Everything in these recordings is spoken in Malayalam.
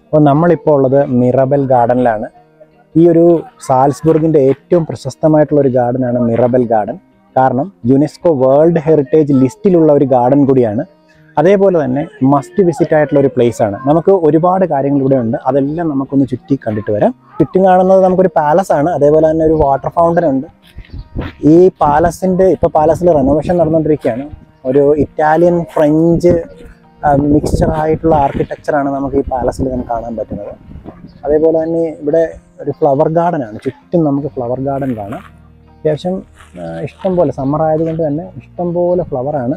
അപ്പോൾ നമ്മളിപ്പോൾ ഉള്ളത് മിറബൽ ഗാർഡനിലാണ് ഈ ഒരു സാൽസ്ബുർഗിൻ്റെ ഏറ്റവും പ്രശസ്തമായിട്ടുള്ള ഒരു ഗാർഡനാണ് മിറബൽ ഗാർഡൻ കാരണം യുനെസ്കോ വേൾഡ് ഹെറിറ്റേജ് ലിസ്റ്റിലുള്ള ഒരു ഗാർഡൻ കൂടിയാണ് അതേപോലെ തന്നെ മസ്റ്റ് വിസിറ്റ് ആയിട്ടുള്ള ഒരു പ്ലേസ് ആണ് നമുക്ക് ഒരുപാട് കാര്യങ്ങൾ ഇവിടെ ഉണ്ട് അതെല്ലാം നമുക്കൊന്ന് ചുറ്റി കണ്ടിട്ട് വരാം ചുറ്റും കാണുന്നത് നമുക്കൊരു പാലസ് ആണ് അതേപോലെ തന്നെ ഒരു വാട്ടർ ഫൗണ്ടൻ ഉണ്ട് ഈ പാലസിൻ്റെ ഇപ്പോൾ പാലസിൽ റെനോവേഷൻ നടന്നുകൊണ്ടിരിക്കുകയാണ് ഒരു ഇറ്റാലിയൻ ഫ്രഞ്ച് മിക്സ്ചർ ആയിട്ടുള്ള ആർക്കിടെക്ചറാണ് നമുക്ക് ഈ പാലസിൽ നമുക്ക് കാണാൻ പറ്റുന്നത് അതേപോലെ തന്നെ ഇവിടെ ഒരു ഫ്ലവർ ഗാർഡൻ ആണ് ചുറ്റും നമുക്ക് ഫ്ലവർ ഗാർഡൻ കാണാം അത്യാവശ്യം ആ, ഇഷ്ടം പോലെ സമ്മർ ആയതുകൊണ്ട് തന്നെ ഇഷ്ടം പോലെ ഫ്ലവറാണ്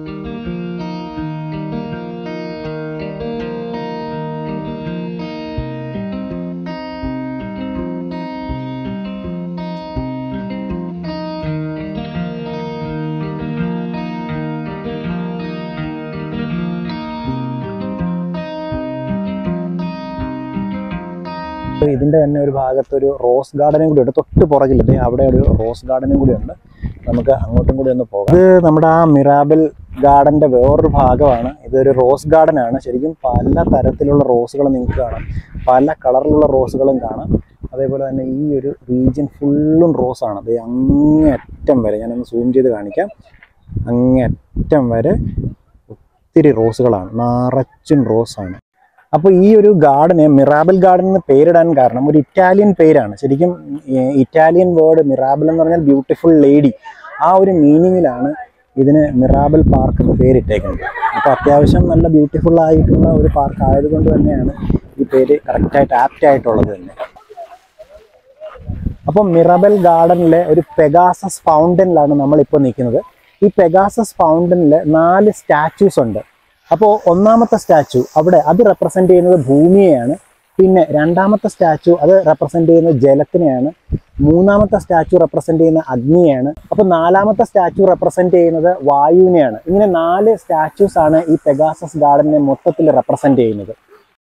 ഇതിൻ്റെ തന്നെ ഒരു ഭാഗത്ത് ഒരു റോസ് ഗാർഡനും കൂടി ഉണ്ട് തൊട്ട് പുറകിൽ ദേ അവിടെ ഒരു റോസ് ഗാർഡനും കൂടി ഉണ്ട് നമുക്ക് അങ്ങോട്ടും കൂടി ഒന്ന് പോകാം ഇത് നമ്മുടെ ആ മിറാബൽ ഗാർഡന്റെ വേറൊരു ഭാഗമാണ് ഇതൊരു റോസ് ഗാർഡൻ ആണ് ശരിക്കും പല തരത്തിലുള്ള റോസുകൾ നിങ്ങൾക്ക് കാണാം പല കളറിലുള്ള റോസുകളും കാണാം അതേപോലെ തന്നെ ഈ ഒരു റീജിയൻ ഫുള്ളും റോസാണ് അത് അങ്ങേയറ്റം വരെ ഞാനൊന്ന് സൂം ചെയ്ത് കാണിക്കാം അങ്ങേയറ്റം വരെ ഒത്തിരി റോസുകളാണ് നിറച്ചും റോസാണ് അപ്പോൾ ഈ ഒരു ഗാർഡന് മിറാബൽ ഗാർഡൻ എന്ന് പേരിടാൻ കാരണം ഒരു ഇറ്റാലിയൻ പേരാണ് ശരിക്കും ഈ ഇറ്റാലിയൻ വേർഡ് മിറാബൽ എന്ന് പറഞ്ഞാൽ ബ്യൂട്ടിഫുൾ ലേഡി ആ ഒരു മീനിങ്ങിലാണ് ഇതിന് മിറാബൽ പാർക്ക് എന്ന് പേരിട്ടേക്കുന്നത് അപ്പോൾ അത്യാവശ്യം നല്ല ബ്യൂട്ടിഫുൾ ആയിട്ടുള്ള ഒരു പാർക്ക് ആയതുകൊണ്ട് തന്നെയാണ് ഈ പേര് കറക്റ്റായിട്ട് ആപ്റ്റ് ആയിട്ടുള്ളത് തന്നെ അപ്പോൾ മിറബൽ ഗാർഡനിലെ ഒരു പെഗാസസ് ഫൗണ്ടനിലാണ് നമ്മളിപ്പോൾ നിൽക്കുന്നത് ഈ പെഗാസസ് ഫൗണ്ടനിൽ നാല് സ്റ്റാച്യൂസ് ഉണ്ട് അപ്പോൾ ഒന്നാമത്തെ സ്റ്റാച്ചു അവിടെ അത് റെപ്രസെൻ്റ് ചെയ്യുന്നത് ഭൂമിയെയാണ് പിന്നെ രണ്ടാമത്തെ സ്റ്റാച്ചു അത് റെപ്രസെൻ്റ് ചെയ്യുന്നത് ജലത്തിനെയാണ് മൂന്നാമത്തെ സ്റ്റാച്ചു റെപ്രസെൻ്റ് ചെയ്യുന്ന അഗ്നിയാണ് അപ്പോൾ നാലാമത്തെ സ്റ്റാച്ചു റെപ്രസെൻ്റ് ചെയ്യുന്നത് വായുവിനെയാണ് ഇങ്ങനെ നാല് സ്റ്റാച്യൂസ് ആണ് ഈ പെഗാസസ് ഗാർഡനെ മൊത്തത്തിൽ റെപ്രസെൻ്റ് ചെയ്യുന്നത്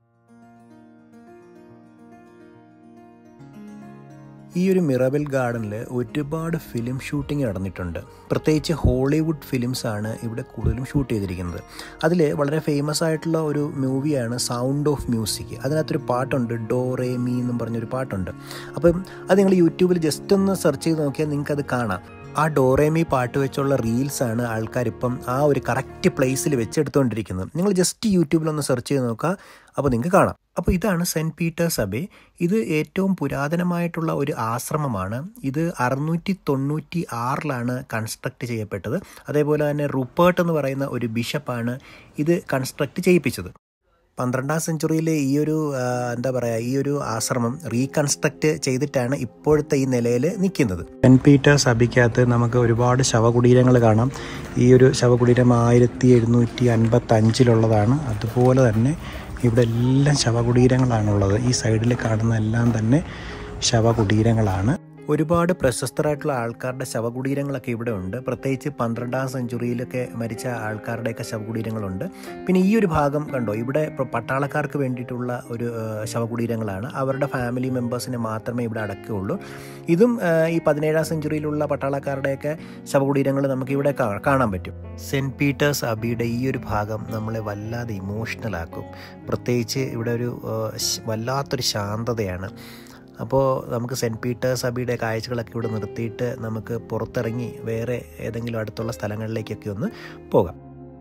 ഈ ഒരു മിറബൽ ഗാർഡനിൽ ഒരുപാട് ഫിലിം ഷൂട്ടിംഗ് നടന്നിട്ടുണ്ട് പ്രത്യേകിച്ച് ഹോളിവുഡ് ഫിലിംസ് ആണ് ഇവിടെ കൂടുതലും ഷൂട്ട് ചെയ്തിരിക്കുന്നത് അതിൽ വളരെ ഫേമസ് ആയിട്ടുള്ള ഒരു മൂവിയാണ് സൗണ്ട് ഓഫ് മ്യൂസിക് അതിനകത്തൊരു പാട്ടുണ്ട് ഡോ റേ മീ എന്നും പറഞ്ഞൊരു പാട്ടുണ്ട് അപ്പം അത് നിങ്ങൾ യൂട്യൂബിൽ ജസ്റ്റ് ഒന്ന് സെർച്ച് ചെയ്ത് നോക്കിയാൽ നിങ്ങൾക്ക് അത് കാണാം ആ ഡോറേമി പാട്ട് വെച്ചുള്ള റീൽസാണ് ആൾക്കാരിപ്പം ആ ഒരു കറക്റ്റ് പ്ലേസിൽ വെച്ചെടുത്തുകൊണ്ടിരിക്കുന്നത് നിങ്ങൾ ജസ്റ്റ് യൂട്യൂബിലൊന്ന് സെർച്ച് ചെയ്ത് നോക്കുക അപ്പോൾ നിങ്ങൾക്ക് കാണാം അപ്പോൾ ഇതാണ് സെൻറ്റ് പീറ്റേഴ്സ് അബേ ഇത് ഏറ്റവും പുരാതനമായിട്ടുള്ള ഒരു ആശ്രമമാണ് ഇത് അറുന്നൂറ്റി തൊണ്ണൂറ്റി ആറിലാണ് കൺസ്ട്രക്ട് ചെയ്യപ്പെട്ടത് അതേപോലെ തന്നെ റുപ്പേർട്ട് എന്ന് പറയുന്ന ഒരു ബിഷപ്പാണ് ഇത് കൺസ്ട്രക്ട് ചെയ്യിപ്പിച്ചത് പന്ത്രണ്ടാം സെഞ്ചുറിയിലെ ഈ ഒരു ആ, എന്താ പറയുക ഈ ഒരു ആശ്രമം റീകൺസ്ട്രക്ട് ചെയ്തിട്ടാണ് ഇപ്പോഴത്തെ ഈ നിലയിൽ നിൽക്കുന്നത് സെൻറ്റ് പീറ്റേഴ്സ് അബിക്കകത്ത് നമുക്ക് ഒരുപാട് ശവകുടീരങ്ങൾ കാണാം ഈ ഒരു ശവകുടീരം ആയിരത്തി എഴുന്നൂറ്റി അൻപത്തി അഞ്ചിലുള്ളതാണ് അതുപോലെ തന്നെ ഇവിടെ എല്ലാം ശവകുടീരങ്ങളാണുള്ളത് ഈ സൈഡിൽ കാണുന്ന എല്ലാം തന്നെ ശവകുടീരങ്ങളാണ് ഒരുപാട് പ്രശസ്തരായിട്ടുള്ള ആൾക്കാരുടെ ശവകുടീരങ്ങളൊക്കെ ഇവിടെ ഉണ്ട് പ്രത്യേകിച്ച് പന്ത്രണ്ടാം സെഞ്ചുറിയിലൊക്കെ മരിച്ച ആൾക്കാരുടെയൊക്കെ ശവകുടീരങ്ങളുണ്ട് പിന്നെ ഈ ഒരു ഭാഗം കണ്ടോ ഇവിടെ പ- പട്ടാളക്കാർക്ക് വേണ്ടിയിട്ടുള്ള ഒരു ആ, ശവകുടീരങ്ങളാണ് അവരുടെ ഫാമിലി മെമ്പേഴ്സിനെ മാത്രമേ ഇവിടെ അടക്കുകയുള്ളൂ ഇതും ആ, ഈ പതിനേഴാം സെഞ്ചുറിയിലുള്ള പട്ടാളക്കാരുടെയൊക്കെ ശവകുടീരങ്ങൾ നമുക്ക് ഇവിടെ കാ- കാണാൻ പറ്റും സെൻറ്റ് പീറ്റേഴ്സ് അബിയുടെ ഈ ഒരു ഭാഗം നമ്മളെ വല്ലാതെ ഇമോഷണൽ ആക്കും പ്രത്യേകിച്ച് ഇവിടെ ഒരു ആ, ശ്- വല്ലാത്തൊരു ശാന്തതയാണ് അപ്പോൾ നമുക്ക് സെൻറ്റ് പീറ്റേഴ്സ് അബിയുടെ കാഴ്ചകളൊക്കെ ഇവിടെ നിർത്തിയിട്ട് നമുക്ക് പുറത്തിറങ്ങി വേറെ ഏതെങ്കിലും അടുത്തുള്ള സ്ഥലങ്ങളിലേക്കൊക്കെ ഒന്ന് പോകാം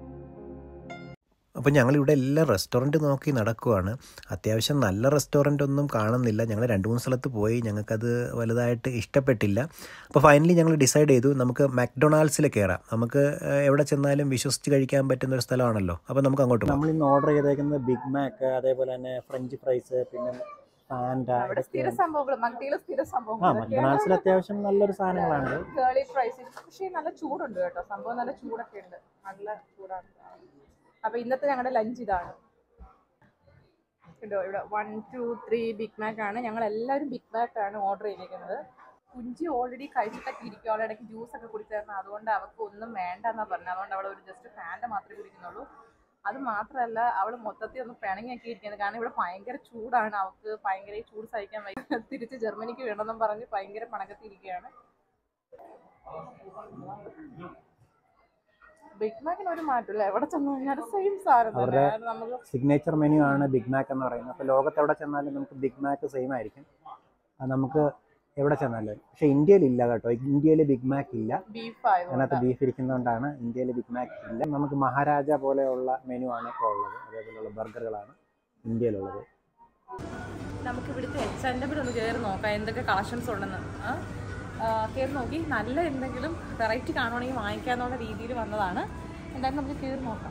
അപ്പോൾ ഞങ്ങളിവിടെ എല്ലാം റെസ്റ്റോറൻറ്റ് നോക്കി നടക്കുവാണ് അത്യാവശ്യം നല്ല റെസ്റ്റോറൻ്റ് ഒന്നും കാണുന്നില്ല ഞങ്ങൾ രണ്ട് മൂന്ന് സ്ഥലത്ത് പോയി ഞങ്ങൾക്കത് വലുതായിട്ട് ഇഷ്ടപ്പെട്ടില്ല അപ്പോൾ ഫൈനലി ഞങ്ങൾ ഡിസൈഡ് ചെയ്തു നമുക്ക് മക്ഡൊണാൾഡ്സിൽ കയറാം നമുക്ക് ഏഹ്, എവിടെ ചെന്നാലും വിശ്വസിച്ച് കഴിക്കാൻ പറ്റുന്ന ഒരു സ്ഥലമാണല്ലോ അപ്പോൾ നമുക്ക് അങ്ങോട്ട് പോകാം നമ്മൾ ഇന്ന് ഓർഡർ ചെയ്തേക്കുന്നത് ബിഗ് മാക്ക് അതേപോലെ തന്നെ ഫ്രഞ്ച് ഫ്രൈസ് പിന്നെ പാൻഡ അവിടെ സ്ഥിര സംഭവങ്ങൾ മഗ്ഡിയിലെ സ്ഥിര ആ സംഭവങ്ങൾ മക്ഡൊണാൾഡ്സിൽ അത്യാവശ്യം നല്ലൊരു സാധനങ്ങളാണ് കേളി ഫ്രൈസ് പക്ഷേ നല്ല ചൂടുണ്ട് കേട്ടോ സംഭവം നല്ല ചൂടൊക്കെ ഉണ്ട് നല്ല ചൂടാണ് അപ്പൊ ഇന്നത്തെ ഞങ്ങളുടെ ലഞ്ച് ഇതാണ് കേട്ടോ ഇവിടെ one two three Big Mac ആണ് ഞങ്ങൾ എല്ലാവരും ബിഗ് മാക്ക് ആണ് ഓർഡർ ചെയ്തിരിക്കുന്നത് കുഞ്ചി ഓൾറെഡി കഴിച്ചിട്ടൊക്കെ ഇരിക്കും അവളുടെ ഇടയ്ക്ക് ജ്യൂസ് ഒക്കെ കുടിച്ചായിരുന്നു അതുകൊണ്ട് അവൾക്ക് ഒന്നും വേണ്ടെന്നാ പറഞ്ഞത് അതുകൊണ്ട് അവൾ ഒരു ജസ്റ്റ് ഫാൻ്റെ മാത്രമേ കുടിക്കുന്നുള്ളൂ അത് മാത്രമല്ല അവൾ മൊത്തത്തിൽ ഒന്ന് പിണങ്ങിയൊക്കെ ഇരിക്കുന്നത് കാരണം ഇവിടെ ഭയങ്കര ചൂടാണ് അവൾക്ക് ഭയങ്കര ഈ ചൂട് സഹിക്കാൻ വയ്യ തിരിച്ച് ജർമ്മനിക്ക് വേണമെന്നും പറഞ്ഞ് ഭയങ്കര പണക്കത്തിരിക്കുകയാണ് ബിഗ് മാക്കിന് ഒരു മാറ്റമില്ല എവിടെ ചെന്ന് കഴിഞ്ഞാലും സെയിം സാധനം തന്നെ അവരുടെ- അത് നമുക്ക് സിഗ്നേച്ചർ മെനു ആണ് ബിഗ് മാക്ക് എന്ന് പറയുന്നത് അപ്പോൾ ലോകത്ത് എവിടെ ചെന്നാലും നമുക്ക് ബിഗ് മാക്ക് സെയിം ആയിരിക്കും അത് നമുക്ക് എവിടെ ചെന്നാലും പക്ഷേ ഇന്ത്യയിൽ ഇല്ല കേട്ടോ ഇന്ത്യയിൽ ബിഗ് മാക്ക് ഇല്ല ബീഫ് ആയതുകൊണ്ട് അതിനകത്ത് ബീഫ് ഇരിക്കുന്നതുകൊണ്ടാണ് ഇന്ത്യയിൽ ബിഗ് മാക്ക് ഇല്ല നമുക്ക് മഹാരാജ പോലെയുള്ള മെനു ആണ് ഇപ്പോൾ ഉള്ളത് അതേപോലെയുള്ള ബർഗറുകളാണ് ഇന്ത്യയിലുള്ളത് നമുക്ക് ഇവിടുത്തെ എച്ച് ആൻഡ് ഒന്ന് കയറി നോക്കാം എന്തൊക്കെ കളക്ഷൻസ് ഉണ്ടെന്ന് ആ? ആ, കയറി നോക്കി നല്ല എന്തെങ്കിലും വെറൈറ്റി കാണുവാണെങ്കിൽ വാങ്ങിക്കാന്നുള്ള രീതിയിൽ വന്നതാണ് എന്തായാലും നമുക്ക് കയറി നോക്കാം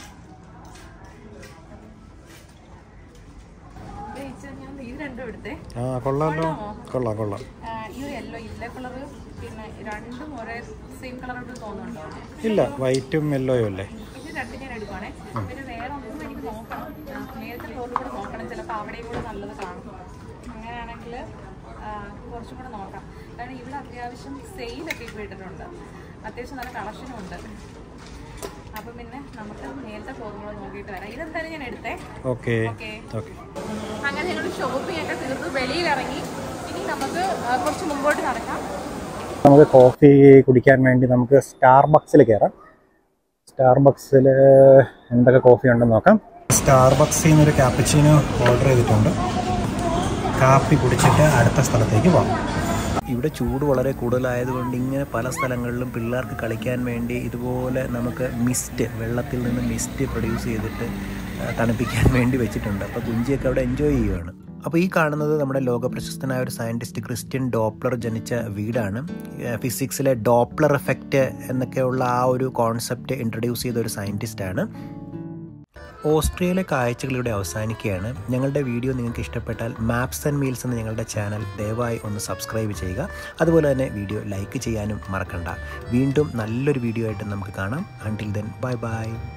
ദേ ഇച്ച ഞാൻ ഇത് രണ്ടും എടുത്തേ ആ കൊള്ളാമല്ലോ കൊള്ളാമോ? കൊള്ളാം കൊള്ളാം ആ, ഈ ഒരു യെല്ലോ ഇല്ല കളർ പിന്നെ രണ്ടും ഒരേ സെയിം കളറായിട്ട് തോന്നുന്നുണ്ടോ ഇല്ല വൈറ്റും യെല്ലോയും അല്ലേ ഇത് രണ്ടും ഞാൻ എടുക്കുവാണേ പിന്നെ വേറെ ഒന്നും എനിക്ക് നോക്കണം ആ, നേരത്തെ ഫ്ലോറിൽ കൂടെ നോക്കണം ചിലപ്പോൾ അവിടെയും കൂടെ നല്ലത് കാണും അങ്ങനെയാണെങ്കിൽ കുറച്ചും കൂടെ നോക്കാം കാരണം ഇവിടെ അത്യാവശ്യം സെയിലൊക്കെ ഇപ്പോൾ ഇട്ടിട്ടുണ്ട് അത്യാവശ്യം നല്ല കളക്ഷനും ഉണ്ട് അപ്പം പിന്നെ നമുക്ക് നേരത്തെ ഫ്ലോറും കൂടെ നോക്കിയിട്ട് വരാം ഇതെന്തായാലും ഞാൻ എടുത്തേ ഓക്കെ ഓക്കെ ഓക്കെ അങ്ങനെ ഞങ്ങൾ ഷോപ്പിംഗ് ഒക്കെ തീർന്നു വെളിയിലിറങ്ങി ഇനി നമുക്ക് ആ, കുറച്ച് മുമ്പോട്ട് നടക്കാം നമുക്ക് കോഫി കുടിക്കാൻ വേണ്ടി നമുക്ക് സ്റ്റാർബക്സിൽ കയറാം സ്റ്റാർബക്സിൽ എന്തൊക്കെ കോഫി ഉണ്ടെന്ന് നോക്കാം സ്റ്റാർബക്സിൽ നിന്നൊരു ക്യാപ്പച്ചീനോ ഓർഡർ ചെയ്തിട്ടുണ്ട് കാപ്പി കുടിച്ചിട്ട് അടുത്ത സ്ഥലത്തേക്ക് പോകാം ഇവിടെ ചൂട് വളരെ കൂടുതലായതുകൊണ്ട് ഇങ്ങനെ പല സ്ഥലങ്ങളിലും പിള്ളേർക്ക് കളിക്കാൻ വേണ്ടി ഇതുപോലെ നമുക്ക് മിസ്റ്റ് വെള്ളത്തിൽ നിന്ന് മിസ്റ്റ് പ്രൊഡ്യൂസ് ചെയ്തിട്ട് ആ, തണുപ്പിക്കാൻ വേണ്ടി വെച്ചിട്ടുണ്ട് അപ്പോൾ കുഞ്ചിയൊക്കെ അവിടെ എൻജോയ് ചെയ്യുകയാണ് അപ്പോൾ ഈ കാണുന്നത് നമ്മുടെ ലോക പ്രശസ്തനായ ഒരു സയൻറ്റിസ്റ്റ് ക്രിസ്ത്യൻ ഡോപ്ലർ ജനിച്ച വീടാണ് ഫിസിക്സിലെ ഡോപ്ലർ എഫക്റ്റ് എന്നൊക്കെയുള്ള ആ ഒരു കോൺസെപ്റ്റ് ഇൻട്രൊഡ്യൂസ് ചെയ്ത ഒരു സയൻറ്റിസ്റ്റാണ് ഓസ്ട്രേലിയയിലെ കാഴ്ചകൾ ഇവിടെ അവസാനിക്കുകയാണ് ഞങ്ങളുടെ വീഡിയോ നിങ്ങൾക്ക് ഇഷ്ടപ്പെട്ടാൽ മാപ്സ് ആൻഡ് മീൽസ് എന്ന ഞങ്ങളുടെ ചാനൽ ദയവായി ഒന്ന് സബ്സ്ക്രൈബ് ചെയ്യുക അതുപോലെ തന്നെ വീഡിയോ ലൈക്ക് ചെയ്യാനും മറക്കണ്ട വീണ്ടും നല്ലൊരു വീഡിയോ ആയിട്ട് നമുക്ക് കാണാം അൺടിൽ ദെൻ ബൈ ബൈ